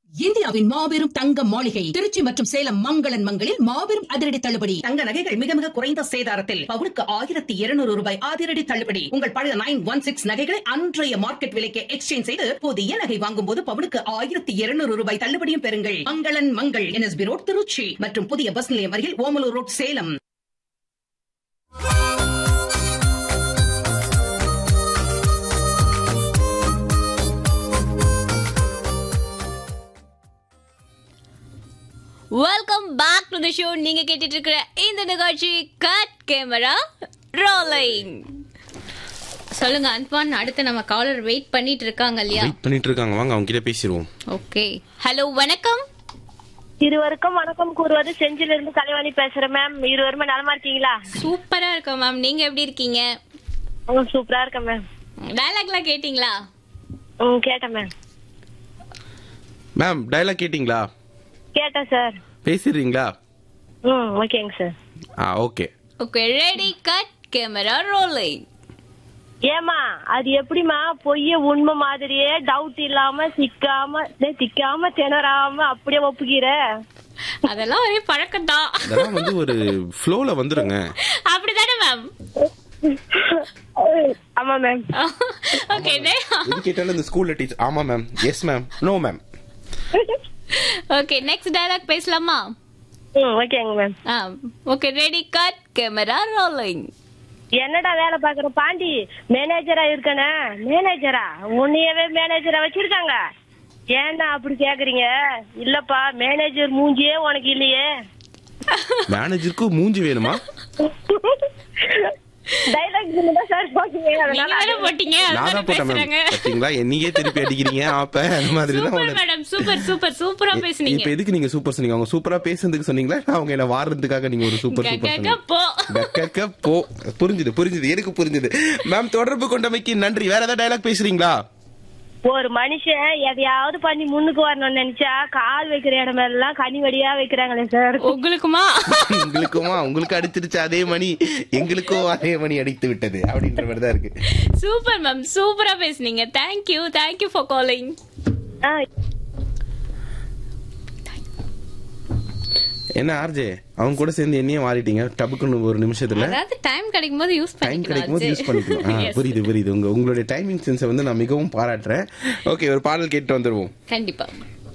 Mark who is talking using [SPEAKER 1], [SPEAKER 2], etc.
[SPEAKER 1] இந்தியாவின் மாபெரும் தங்க மாளிகை திருச்சி மற்றும் சேலம் மங்களன் மங்களில் மாபெரும் அதிரடி தள்ளுபடி தங்க நகைகள் மிக மிக குறைந்த சேதாரத்தில் பவுனுக்கு ஆயிரத்தி இருநூறு ரூபாய் அதிரடி தள்ளுபடி உங்கள் பழைய நைன் ஒன் சிக்ஸ் நகைகளை அன்றைய மார்க்கெட் விலைக்கு எக்ஸ்சேஞ்ச் செய்து புதிய நகை வாங்கும் போது பவுனுக்கு ஆயிரத்தி இருநூறு ரூபாய் தள்ளுபடியும் பெறுங்கள் மங்களன் மங்கள் என்எஸ்பி ரோட் திருச்சி மற்றும் புதிய பஸ் நிலையம் அருகில் Omalur road Salem
[SPEAKER 2] welcome back to the show நீங்க கேட்டுட்டு இருக்கிற இந்த நிகழ்ச்சி கட் கேமரா ரோலிங் சொல்லுங்க அன்பான் அடுத்து நம்ம காலர் வெயிட் பண்ணிட்டு இருக்காங்க இல்லையா
[SPEAKER 3] வெயிட் பண்ணிட்டு இருக்காங்க வாங்க அவங்க கிட்ட பேசிடுவோம்
[SPEAKER 2] ஓகே ஹலோ வணக்கம்
[SPEAKER 4] இருவருக்கும் வணக்கம் கூறுவது செஞ்சில இருந்து கலைவாணி பேசுறேன் மேம் இருவருமே நலமா இருக்கீங்களா
[SPEAKER 2] சூப்பரா இருக்கோம் மேம் நீங்க எப்படி இருக்கீங்க
[SPEAKER 4] ம், சூப்பரா இருக்கேன் மேம்
[SPEAKER 2] டயலாக்லாம் கேட்டிங்களா
[SPEAKER 4] ம் கேட்டேன் மேம்
[SPEAKER 3] மேம் டயலாக் கேட்டிங்களா
[SPEAKER 4] கேட்டேன் சார்
[SPEAKER 3] பேசிடுறீங்களா
[SPEAKER 4] ம் ஓகேங்க சார்
[SPEAKER 3] ஆ okay
[SPEAKER 2] okay ready cut camera rolling
[SPEAKER 4] ஏமா அது எப்படிமா பொய்ய உண்மை மாதிரியே டவுட் இல்லாம சிக்காம டேய், திக்காம திணறாம அப்படியே ஒப்புக்கிற
[SPEAKER 2] அதெல்லாம் ஒரே பழக்கம் தான்
[SPEAKER 3] இதெல்லாம் வந்து ஒரு ஃப்ளோல வந்துருங்க
[SPEAKER 2] அப்படிதானே மேம்
[SPEAKER 4] ஆமா மேம்
[SPEAKER 2] ஓகே
[SPEAKER 3] எது கேட்டாலும் இந்த ஸ்கூல்ல டீச்சர் ஆமா ma'am yes ma'am no ma'am
[SPEAKER 2] okay next dialogue பேசலாமா
[SPEAKER 4] ம் ஓகேங்க மேம்
[SPEAKER 2] ஆ okay ready cut camera rolling
[SPEAKER 4] என்னடா வேலை பாக்குற பாண்டி மேனேஜரா இருக்கனே மேனேஜரா உன்னையவே மேனேஜரா வச்சிருக்காங்க ஏன்னா அப்படி கேக்குறீங்க இல்லப்பா மேனேஜர் மூஞ்சியே உனக்கு இல்லையே
[SPEAKER 3] மேனேஜருக்கு மூஞ்சி வேணுமா
[SPEAKER 4] டைலாக் தான் சார் போட்டீங்க
[SPEAKER 2] நீங்க
[SPEAKER 4] அதனால
[SPEAKER 2] வேற போட்டீங்க
[SPEAKER 3] நான்
[SPEAKER 2] அதுதானே
[SPEAKER 3] தான் போட்டேன் மேம்
[SPEAKER 2] பேசுறாங்க
[SPEAKER 3] பாத்தீங்களா என்னையே திருப்பி அடிக்கிறீங்க அப்ப அந்த மாதிரி தான்
[SPEAKER 2] சூப்பர்
[SPEAKER 3] உள்ள-
[SPEAKER 2] மேடம் சூப்பர் சூப்பர் சூப்பரா பேசுனீங்க
[SPEAKER 3] இப்ப எதுக்கு நீங்க சூப்பர் சொன்னீங்க அவங்க சூப்பரா பேசுறதுக்கு சொன்னீங்களா இல்ல அவங்க என்ன வாடுறதுக்காக நீங்க ஒரு சூப்பர் சூப்பர்
[SPEAKER 2] கக்க
[SPEAKER 3] சொன்னீங்க
[SPEAKER 2] போ
[SPEAKER 3] கக்க போ புரிஞ்சுது புரிஞ்சுது எனக்கு புரிஞ்சுது மேம் தொடர்பு கொண்டமைக்கு நன்றி வேற ஏதாவது டயலாக் பேசுறீங்களா
[SPEAKER 4] ஒரு மனுஷன் எதையாவது பண்ணி முன்னுக்கு வரணும்னு நினைச்சா கால் வைக்கிற இடம் எல்லாம் கனி வடியா வைக்கிறாங்களே சார்
[SPEAKER 2] உங்களுக்குமா
[SPEAKER 3] உங்களுக்குமா உங்களுக்கு அடிச்சிருச்சு அதே மணி எங்களுக்கும் அதே மணி அடித்து விட்டது அப்படின்ற மாதிரி தான் இருக்கு
[SPEAKER 2] சூப்பர் மேம் சூப்பரா பேசுனீங்க தேங்க்யூ தேங்க்யூ ஃபார் காலிங்
[SPEAKER 4] ஆ,
[SPEAKER 3] என்ன ஆர்ஜே அவங்க கூட சேர்ந்து என்னையும் மாறிட்டீங்க டபுக்குன்னு ஒரு நிமிஷத்துல
[SPEAKER 2] அதாவது டைம் கிடைக்கும் போது யூஸ்
[SPEAKER 3] டைம் கிடைக்கும் போது யூஸ் பண்ணிக்கலாம் ஆ, புரியுது புரியுது உங்க உங்களுடைய டைமிங் சென்ஸை வந்து நான் மிகவும் பாராட்டுறேன் ஓகே ஒரு பாடல் கேட்டு வந்துருவோம்
[SPEAKER 2] கண்டிப்பா